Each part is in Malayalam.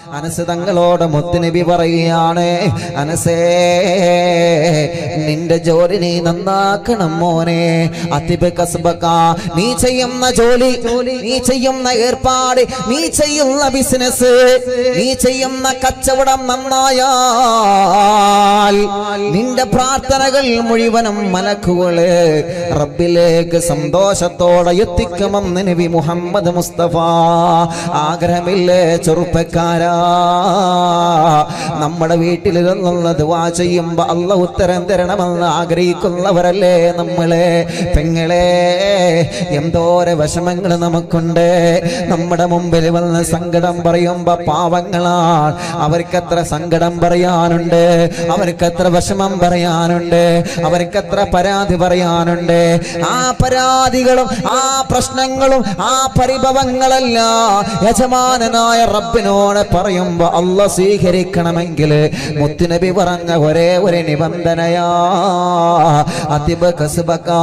അനസ് തങ്ങളോട് മുത്തുനബി പറയുകയാണ് അനസേ നിന്റെ ജോലി നീ നന്നാക്കണം മോനെ അതിബ് കസ്ബക നീ ചെയ്യുന്ന ജോലി നീ ചെയ്യുന്ന ഏർപ്പാട് നീ ചെയ്യുന്ന ബിസിനസ് നീ ചെയ്യുന്ന കച്ചവടം നന്നായാൽ നിന്റെ പ്രാർത്ഥനകൾ മുഴുവനും മലക്കുകള് റബ്ബിലേക്ക് സന്തോഷത്തോടെ എത്തിക്കുമെന്ന് നബി മുഹമ്മദ് മുസ്തഫ ആഗ്രഹമില്ലേ ചെറുപ്പക്കാരാ നമ്മുടെ വീട്ടിൽ നിന്നുള്ള ദുവാ ചെയ്യുമ്പോ അല്ല ഉത്തരം തരണമെന്ന് ആഗ്രഹിക്കുന്നവരല്ലേ നമ്മളെ പെങ്ങളെ എന്തോരെ വിഷമങ്ങൾ നമുക്കുണ്ട് നമ്മുടെ മുമ്പിൽ വന്ന് സങ്കടം പറയുമ്പോ പാവങ്ങളാണ് അവർക്കെത്ര സങ്കടം പറയാനുണ്ട് അവർക്കെത്ര വിഷമം പറയാനുണ്ട് അവർക്കെത്ര പരാതി പറയാനുണ്ട് ആ പരാതികളും ആ പ്രശ്നങ്ങളും ആ പരിഭവങ്ങളല്ല യജമാനനായ റബ്ബിനോട് പറയുമ്പോ അല്ല സ്വീകരിക്കണമെങ്കിൽ മുത്തുനബി പറഞ്ഞ ഒരേ ഒരു നിബന്ധനയാ അതിബ് കസുബക്കാ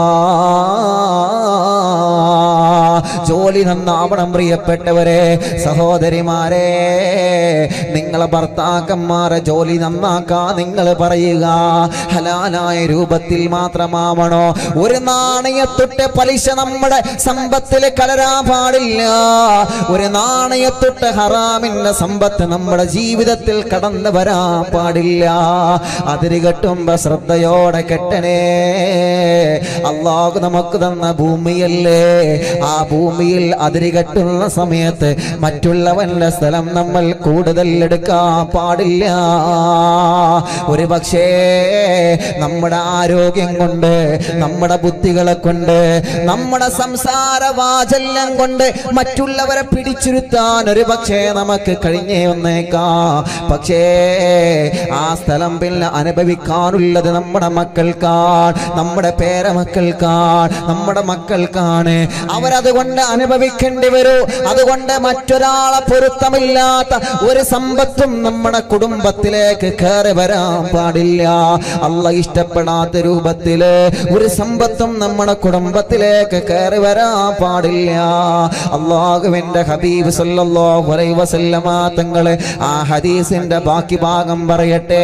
ജോലി നന്നാവണം പ്രിയപ്പെട്ടവരെ സഹോദരിമാരെ നിങ്ങളെ ഭർത്താക്കന്മാരെ ജോലി നന്നാക്കാ നിങ്ങൾ പറയുക ഹലാലായ രൂപത്തിൽ മാത്രമാവണോ ഒരു നാണയത്തൊട്ട് പലിശ നമ്മുടെ സമ്പത്തിൽ കലരാൻ പാടില്ല ഒരു നാണയത്തൊട്ട് ഹറാമിന്റെ സമ്പത്ത് നമ്മുടെ ജീവിതത്തിൽ കടന്നു വരാൻ പാടില്ല അതിര് കെട്ടുമ്പോ ശ്രദ്ധയോടെ കെട്ടണേ അള്ളാഹു നമുക്ക് തന്ന ഭൂമിയല്ലേ ആ ഭൂമിയിൽ അതിര് കെട്ടുന്ന സമയത്ത് മറ്റുള്ളവന്റെ സ്ഥലം നമ്മൾ കൂടുതൽ എടുക്കാൻ പാടില്ല ഒരു പക്ഷേ നമ്മുടെ ആരോഗ്യം കൊണ്ട് നമ്മുടെ ബുദ്ധികളെ കൊണ്ട് നമ്മുടെ സംസാര വാചല്യം കൊണ്ട് മറ്റുള്ളവരെ പിടിച്ചിരുത്താൻ ഒരു പക്ഷേ നമുക്ക് കഴിഞ്ഞേ വന്നേക്കാം പക്ഷേ ആ സ്ഥലം പിന്നെ അനുഭവിക്കാനുള്ളത് നമ്മുടെ മക്കൾക്കാണ് നമ്മുടെ പേരമക്കൾക്കാണ് നമ്മുടെ മക്കൾക്കാണ് അവരതുകൊണ്ട് അനുഭവിക്കേണ്ടി വരൂ അതുകൊണ്ട് മറ്റൊരാളെ പൊരുത്തമില്ലാത്ത ഒരു സമ്പത്തും നമ്മുടെ കുടുംബത്തിലേക്ക് കയറി വരാൻ പാടില്ല അല്ല ഇഷ്ടപ്പെടാത്ത രൂപത്തില് ഒരു സമ്പത്തും നമ്മുടെ കുടുംബത്തിലേക്ക് കയറി വരാൻ പാടില്ല അള്ളാഹുവിന്റെ ഹബീബ് സല്ലല്ലാഹു അലൈഹി വസല്ലമ തങ്ങള് ആ ഹദീസിന്റെ ബാക്കി ഭാഗം പറയട്ടെ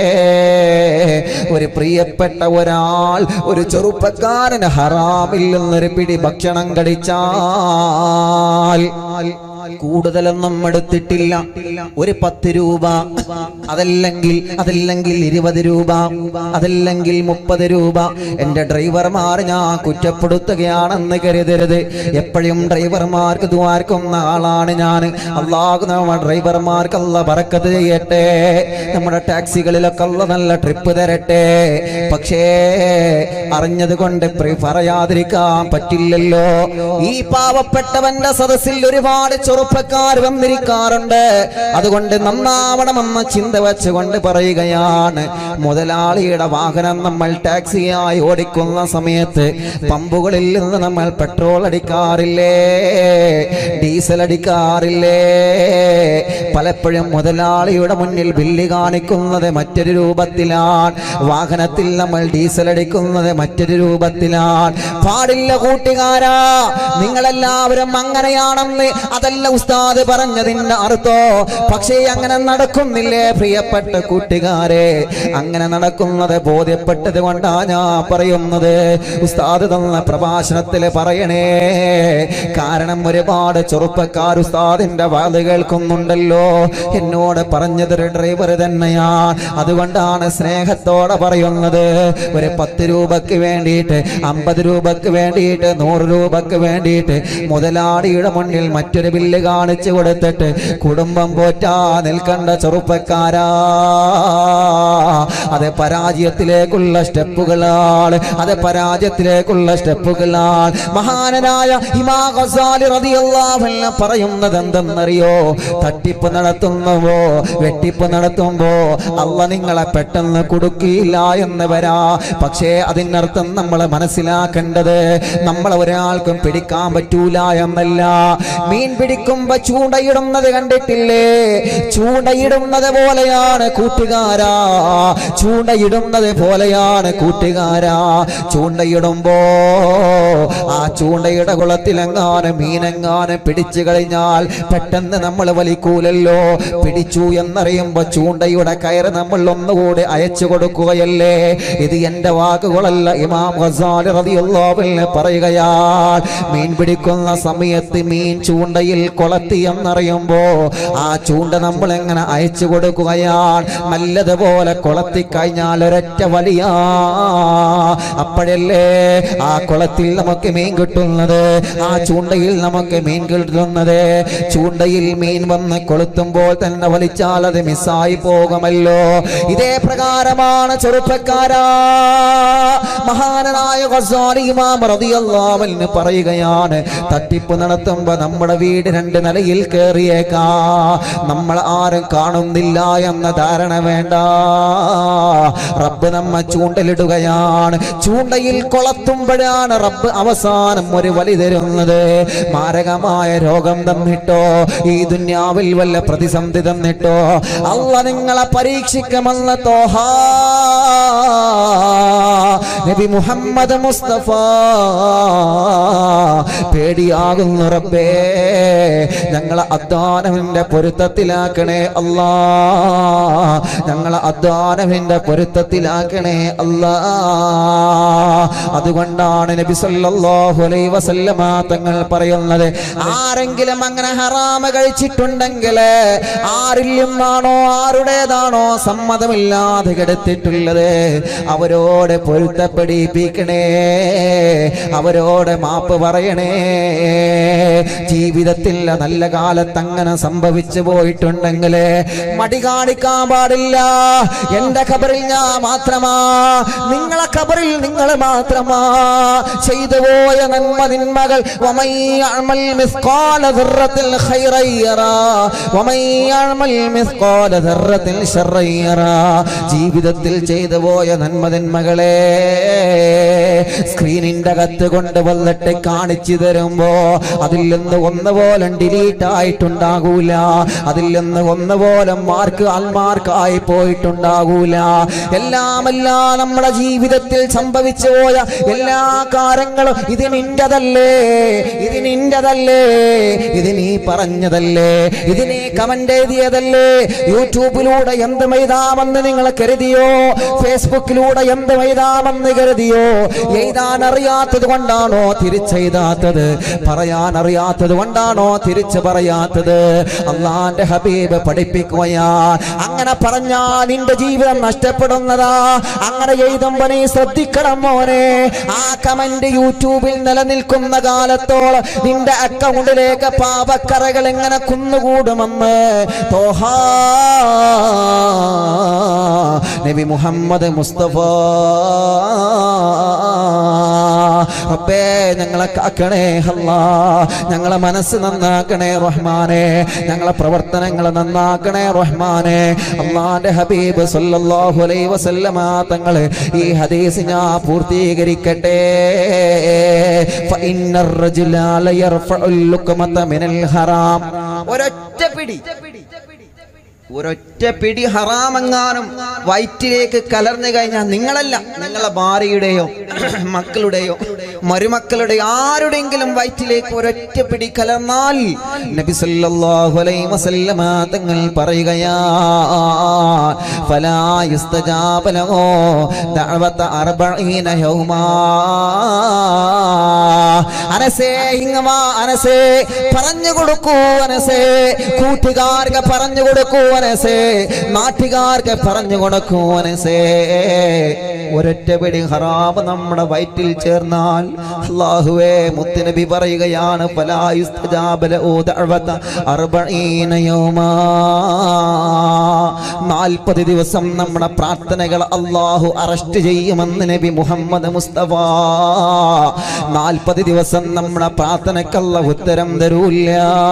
ഒരു പ്രിയപ്പെട്ട ഒരാൾ ഒരു ചെറുപ്പക്കാരന് ഹറാമിൽ നിന്നൊരു പിടി ഭക്ഷണം കഴിച്ചാൽ കൂടുതലൊന്നും എടുത്തിട്ടില്ല ഒരു പത്ത് രൂപ അതല്ലെങ്കിൽ അതല്ലെങ്കിൽ ഇരുപത് രൂപ അതല്ലെങ്കിൽ മുപ്പത് രൂപ എന്റെ ഡ്രൈവർമാർ ഞാൻ കുറ്റപ്പെടുത്തുകയാണെന്ന് കരുതരുത് എപ്പോഴും ഡ്രൈവർമാർക്ക് ദ്വാർക്കുന്ന ആളാണ് ഞാൻ അള്ളാഹു നമ്മുടെ ഡ്രൈവർമാർക്ക് അല്ല പറക്കത്ത് ചെയ്യട്ടെ നമ്മുടെ ടാക്സികളിലൊക്കെ അല്ല നല്ല ട്രിപ്പ് തരട്ടെ പക്ഷേ അറിഞ്ഞത് കൊണ്ട് പ്രി- പറയാതിരിക്കാൻ പറ്റില്ലല്ലോ ഈ പാവപ്പെട്ടവന്റെ സദസ്സിൽ ഒരുപാട് ചെറുപ്പക്കാർ വന്നിരിക്കാറുണ്ട് അതുകൊണ്ട് നന്നാവണമെന്ന ചിന്ത വെച്ചുകൊണ്ട് പറയുകയാണ് മുതലാളിയുടെ വാഹനം നമ്മൾ ടാക്സിയായി ഓടിക്കുന്ന സമയത്ത് പമ്പുകളിൽ നിന്ന് നമ്മൾ പെട്രോൾ അടിക്കാറില്ലേ ഡീസൽ അടിക്കാറില്ലേ പലപ്പോഴും മുതലാളിയുടെ മുന്നിൽ ബില്ല് കാണിക്കുന്നത് മറ്റൊരു രൂപത്തിലാണ് വാഹനത്തിൽ നമ്മൾ ഡീസൽ അടിക്കുന്നത് മറ്റൊരു രൂപത്തിലാണ് പാടില്ല കൂട്ടുകാരാ നിങ്ങളെല്ലാവരും അങ്ങനെയാണെന്ന് അതല്ല ഉസ്താദ് പറഞ്ഞതിന്റെ അർത്ഥോ പക്ഷേ അങ്ങനെ നടക്കുന്നില്ലേ പ്രിയപ്പെട്ട കൂട്ടുകാരെ അങ്ങനെ നടക്കുന്നത് ബോധ്യപ്പെട്ടത് കൊണ്ടാ ഞാൻ പറയുന്നത് ഉസ്താദ് തന്ന പ്രഭാഷണത്തിൽ പറയണേ കാരണം ഒരുപാട് ചെറുപ്പക്കാർ ഉസ്താദിന്റെ വാത് കേൾക്കുന്നുണ്ടല്ലോ എന്നോട് പറഞ്ഞതൊരു ഡ്രൈവർ തന്നെയാണ് അതുകൊണ്ടാണ് സ്നേഹത്തോടെ പറയുന്നത് ഒരു പത്ത് രൂപക്ക് വേണ്ടിയിട്ട് അമ്പത് രൂപക്ക് വേണ്ടിയിട്ട് നൂറ് രൂപക്ക് വേണ്ടിയിട്ട് മുതലാളിയുടെ മുന്നിൽ മറ്റൊരു ബില്ല് കാണിച്ചു കൊടുത്തിട്ട് കുടുംബം പോറ്റാ നിൽക്കേണ്ട ചെറുപ്പക്കാരാ അത് പരാജയത്തിലേക്കുള്ള സ്റ്റെപ്പുകളാണ് അത് പരാജയത്തിലേക്കുള്ള സ്റ്റെപ്പുകളാണ് മഹാനനായ ഇമാ ഗസാലി റളിയല്ലാഹു അൻഹു പറയുന്നത് എന്തെന്നറിയോ തട്ടിപ്പ് നടത്തുന്നുവോ വെട്ടിപ്പ് നടത്തുമ്പോ അല്ല നിങ്ങളെ പെട്ടെന്ന് കൊടുക്കില്ല എന്ന് വരാ പക്ഷേ അതിനർത്ഥം നമ്മൾ മനസ്സിലാക്കേണ്ടത് നമ്മളെ ഒരാൾക്കും പിടിക്കാൻ പറ്റൂല എന്നല്ല മീൻ പിടിക്കാൻ പിടിക്കുമ്പോ ചൂണ്ടയിടുന്നത് കണ്ടിട്ടില്ലേ ചൂണ്ടയിടുന്നത് പോലെയാണ് കൂട്ടുകാരാ ചൂണ്ടയിടുന്നത് പോലെയാണ് കൂട്ടുകാരാ ചൂണ്ടയിടുമ്പോ ആ ചൂണ്ടയുടെ കുളത്തിലെങ്ങാനും മീനെങ്ങാനും പിടിച്ചു കഴിഞ്ഞാൽ പെട്ടെന്ന് നമ്മൾ വലിക്കൂലല്ലോ പിടിച്ചു എന്നറിയുമ്പോ ചൂണ്ടയുടെ കയറ് നമ്മൾ ഒന്നുകൂടി അയച്ചു കൊടുക്കുകയല്ലേ ഇത് എന്റെ വാക്കുകളല്ല ഇമാം ഖസാലി റളിയല്ലാഹു അൻഹു പറയുകയാ മീൻ പിടിക്കുന്ന സമയത്ത് മീൻ ചൂണ്ടയിൽ കൊളത്തി എന്നറിയുമ്പോ ആ ചൂണ്ട നമ്മൾ എങ്ങനെ അയച്ചു കൊടുക്കുകയാണ് നല്ലതുപോലെ കൊളത്തി കഴിഞ്ഞാൽ ഒരൊറ്റ വലിയ അപ്പോഴല്ലേ ആ കുളത്തിൽ നമുക്ക് മീൻ കിട്ടുന്നത് ആ ചൂണ്ടയിൽ നമുക്ക് മീൻ കിട്ടുന്നത് ചൂണ്ടയിൽ മീൻ വന്ന് കൊളുത്തുമ്പോൾ തന്നെ വലിച്ചാൽ അത് മിസ്സായി പോകുമല്ലോ ഇതേ പ്രകാരമാണ് ചെറുപ്പക്കാരാ മഹാനായ ഖസാലി ഇമാം റളിയല്ലാഹു അൻഹു പറയുകയാണ് തട്ടിപ്പ് നടത്തുമ്പോ നമ്മുടെ വീട് രണ്ട് നിലയിൽ കയറിയേക്കാ നമ്മൾ ആരും കാണുന്നില്ല എന്ന ധാരണ വേണ്ട റബ്ബ് നമ്മ ചൂണ്ടലിടുകയാണ് ചൂണ്ടയിൽ കൊളത്തുമ്പോഴാണ് റബ്ബ് അവസാനം ഒരു വലി തരുന്നത് മാരകമായ രോഗം തന്നിട്ടോ ഈ ദുന്യാവിൽ വല്ല പ്രതിസന്ധി തന്നിട്ടോ അല്ല നിങ്ങളെ പരീക്ഷിക്കുമെന്ന് തോഹാ നബി മുഹമ്മദ് മുസ്തഫ പേടിയാകുന്നു റബ്ബേ ഞങ്ങളെ അധ്വാനവിന്റെ പൊരുത്തത്തിലാക്കണേ അല്ലാ ഞങ്ങളെ അധ്വാനവിന്റെ പൊരുത്തത്തിലാക്കണേ അല്ലാ അതുകൊണ്ടാണ് നബി സല്ലല്ലാഹു അലൈഹി വസല്ലമ തങ്ങൾ പറയുന്നത് ആരെങ്കിലും അങ്ങനെ ഹറാമ കഴിച്ചിട്ടുണ്ടെങ്കിൽ ആരിൽ നിന്നാണോ ആരുടേതാണോ സമ്മതമില്ലാതെ കെടുത്തിട്ടുള്ളത് അവരോട് പൊരുത്തപ്പെടിപ്പിക്കണേ അവരോട് മാപ്പ് പറയണേ ജീവിതത്തിൽ നല്ല കാലത്ത് അങ്ങനെ സംഭവിച്ചു പോയിട്ടുണ്ടെങ്കിൽ മടി കാണിക്കാൻ പാടില്ല എന്റെ ഖബറിൽ ഞാൻ മാത്രമാ നിങ്ങളെ ഖബറിൽ നിങ്ങൾ മാത്രമാ ചെയ്തു പോയ നന്മ നിന്മകൾ ومن يعمل مثقال ذرة خيرا يرى ومن يعمل مثقال ذرة شرا يرى ജീവിതത്തിൽ ചെയ്തു പോയ നന്മ നിന്മകളെ സ്ക്രീനിന്റെ അകത്ത് കൊണ്ട് വന്നിട്ട് കാണിച്ചു തരുമ്പോ അതിൽ നിന്ന് ഒന്നുപോലെ ഡിലീറ്റ് ആയിട്ടുണ്ടാകൂല അതിൽ നിന്ന് ഒന്നുപോലെ മാർക്ക് ആൽമാർക്കായി പോയിട്ടുണ്ടാകൂല എല്ലാമെല്ലാം നമ്മുടെ ജീവിതത്തിൽ സംഭവിച്ചു പോയ എല്ലാ കാര്യങ്ങളും ഇത് നിന്റതല്ലേ ഇത് നിന്റതല്ലേ ഇത് നീ പറഞ്ഞതല്ലേ ഇത് നീ കമന്റ് എഴുതിയതല്ലേ യൂട്യൂബിലൂടെ എന്ത് എഴുതാമെന്ന് നിങ്ങൾ കരുതിയോ ഫേസ്ബുക്കിലൂടെ എന്ത് എഴുതാമെന്ന് കരുതിയോ എഴുതാൻ അറിയാത്തത് കൊണ്ടാണോ തിരിച്ചെഴുതാത്തത് പറയാൻ അറിയാത്തത് കൊണ്ടാണോ തിരിച്ചു പറയാത്തത് അള്ളാന്റെ ഹബീബ് പഠിപ്പിക്കുകയാ അങ്ങനെ പറഞ്ഞാ നിന്റെ ജീവിതം നഷ്ടപ്പെടുന്നതാ അങ്ങനെ എഴുതുമ്പോ നീ ശ്രദ്ധിക്കണം മോനെ ആ കമന്റ് യൂട്യൂബിൽ നിലനിൽക്കുന്ന കാലത്തോളം നിന്റെ അക്കൗണ്ടിലേക്ക് പാപക്കറകൾ എങ്ങനെ കുന്നുകൂടുമെന്ന് തോഹാ നബി മുഹമ്മദ് മുസ്തഫ റബ്ബേ ഞങ്ങളെ കാക്കണേ അല്ലാ ഞങ്ങളെ മനസ്സ് നന്നാക്കണേ റഹ്മാനെ ഞങ്ങളെ പ്രവർത്തനങ്ങൾ നന്നാക്കണേ റഹ്മാനെ അള്ളാന്റെ ഹബീബ് സല്ലല്ലാഹു അലൈഹി വസല്ലമ തങ്ങൾ ഈ ഹദീസ് ഞാൻ പൂർത്തീകരിക്കട്ടെ فإن الرجل ليرفع اللقمة من الحرام ഒരൊറ്റ പിടി ഒരൊറ്റ പിടി ഹറാമെങ്ങാനും വയറ്റിലേക്ക് കലർന്നു കഴിഞ്ഞാൽ നിങ്ങളല്ല നിങ്ങളെ ഭാര്യയുടെയോ മക്കളുടെയോ മരുമക്കളുടെയോ ആരുടെയെങ്കിലും വയറ്റിലേക്ക് ഒരൊറ്റ പിടി കലർന്നാൽ നബി സല്ലല്ലാഹു അലൈഹി വസല്ലമ തങ്ങൾ പറയുകയാ ഫലാ യുസ്തജാബ ലഹു ദഅവത അർബഈന യൗമാ അനസേ ഇങ്ങവാ അനസേ പറഞ്ഞു കൊടുക്കൂ അനസേ കൂട്ടുകാർക്ക് പറഞ്ഞു കൊടുക്കൂ അനസേ നാട്ടുകാർക്ക് പറഞ്ഞു കൊടുക്കൂ അനസേ ഒരൊറ്റ പിടി ഹറാബ് നമ്മുടെ വയറ്റിൽ ചേർന്നാൽ അള്ളാഹുവേ മുത്തുനബി പറയുകയാണ് നാൽപ്പത് ദിവസം നമ്മുടെ പ്രാർത്ഥനകൾ അള്ളാഹു അറസ്റ്റ് ചെയ്യുമെന്ന് നബി മുഹമ്മദ് മുസ്തഫ നാൽപ്പത് ദിവസം നമ്മുടെ പ്രാർത്ഥനക്കല്ല ഉത്തരം തരൂല്ല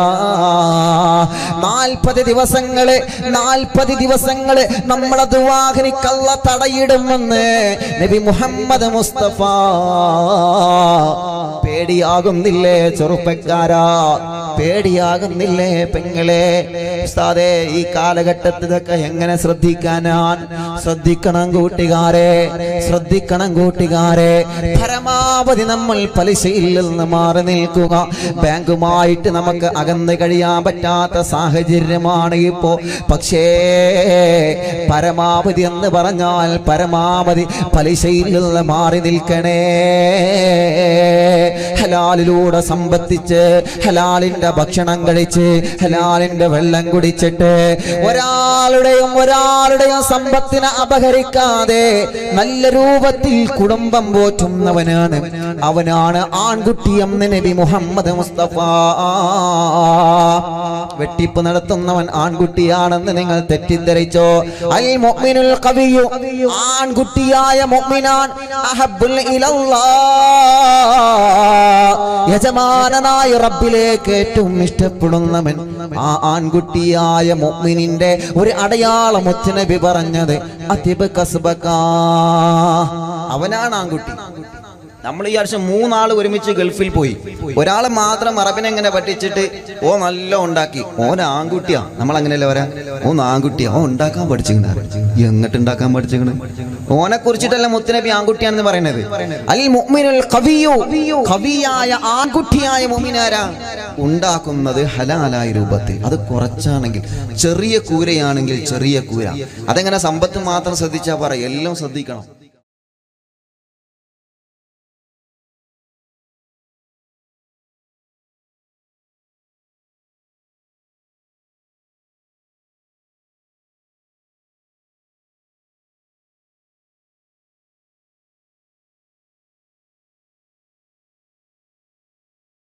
നാൽപ്പത് ദിവസങ്ങള് നാൽപ്പത് ദിവസങ്ങള് നമ്മളെ ദുവാഹനിക്കല്ല തടയിടുമെന്ന് നബി മുഹമ്മദ് മുസ്തഫ പേടിയാകുന്നില്ലേ ചെറുപ്പക്കാരാ പേടിയാകുന്നില്ലേ പെങ്ങളെ ഉസ്താദേ ഈ കാലഘട്ടത്തിൽ ഇതൊക്കെ എങ്ങനെ ശ്രദ്ധിക്കാനാൻ ശ്രദ്ധിക്കണം കൂട്ടുകാരെ ശ്രദ്ധിക്കണം കൂട്ടുകാരെ പരമാവധി നമ്മൾ പലിശയിൽ നിന്ന് മാറി നിൽക്കുക ബാങ്കുമായിട്ട് നമുക്ക് അകന്ന് കഴിയാൻ പറ്റാത്ത സാഹചര്യമാണ് ഇപ്പോ പക്ഷേ പരമാവധി എന്ന് പറഞ്ഞാൽ പരമാവധി പലിശയിൽ നിന്ന് മാറി നിൽക്കണേ ഹലാലിലൂടെ സമ്പത്തിച്ച് ഹലാലിന്റെ ഭക്ഷണം കഴിച്ച് ഹലാലിന്റെ വെള്ളം കുടിച്ചിട്ട് ഒരാളുടെയും ഒരാളുടെയും സമ്പത്തിനെ അപഹരിക്കാതെ നല്ല രൂപത്തിൽ കുടുംബം പോറ്റുന്നവനാണ് അവനാണ് ആൺകുട്ടി എന്ന് നബി മുഹമ്മദ് മുസ്തഫ വെട്ടിപ്പ് നടത്തുന്നവൻ ആൺകുട്ടിയാണെന്ന് നിങ്ങൾ തെറ്റിദ്ധരിച്ചോ അൽ മുഅ്മിനുൽ ഖവിയു ആൺകുട്ടിയായ മുഅ്മിനാൻ അഹബ്ബുൽ ഇലല്ലാഹ് യജമാനനായ റബ്ബിലേക്ക് ഏറ്റവും ഇഷ്ടപ്പെടുന്നവൻ ആ ആൺകുട്ടിയായ മുഅ്മിനിന്റെ ഒരു അടയാളം മുത്തുനബി പറഞ്ഞത് അതിബ് കസ്ബക അവനാണ് ആൺകുട്ടി നമ്മൾ ഈ വർഷം മൂന്നാൾ ഒരുമിച്ച് ഗൾഫിൽ പോയി ഒരാളെ മാത്രം അറബിനെ എങ്ങനെ പഠിച്ചിട്ട് ഓ നല്ല ഉണ്ടാക്കി ഓൻ ആൺകുട്ടിയാ നമ്മൾ അങ്ങനെയല്ല വരാ ഓൻ ആൺകുട്ടിയാ ഓ ഉണ്ടാക്കാൻ പഠിച്ചിങ്ങനെ എങ്ങോട്ട് ഉണ്ടാക്കാൻ പഠിച്ചിങ്ങനെ ഓനെ കുറിച്ചിട്ടല്ല മുത്തുനബി ആൺകുട്ടിയാണെന്ന് പറയുന്നത് അൽ മുഅ്മിനുൽ ഖവിയു ഖവിയായ ആൺകുട്ടിയായ മുഅ്മിനാരാ ഉണ്ടാക്കുന്നത് ഹലാലായ രൂപത്തിൽ അത് കുറച്ചാണെങ്കിൽ ചെറിയ കൂരയാണെങ്കിൽ ചെറിയ കൂര അതെങ്ങനെ സമ്പത്ത് മാത്രം ശ്രദ്ധിച്ചാ പറ എല്ലാം ശ്രദ്ധിക്കണം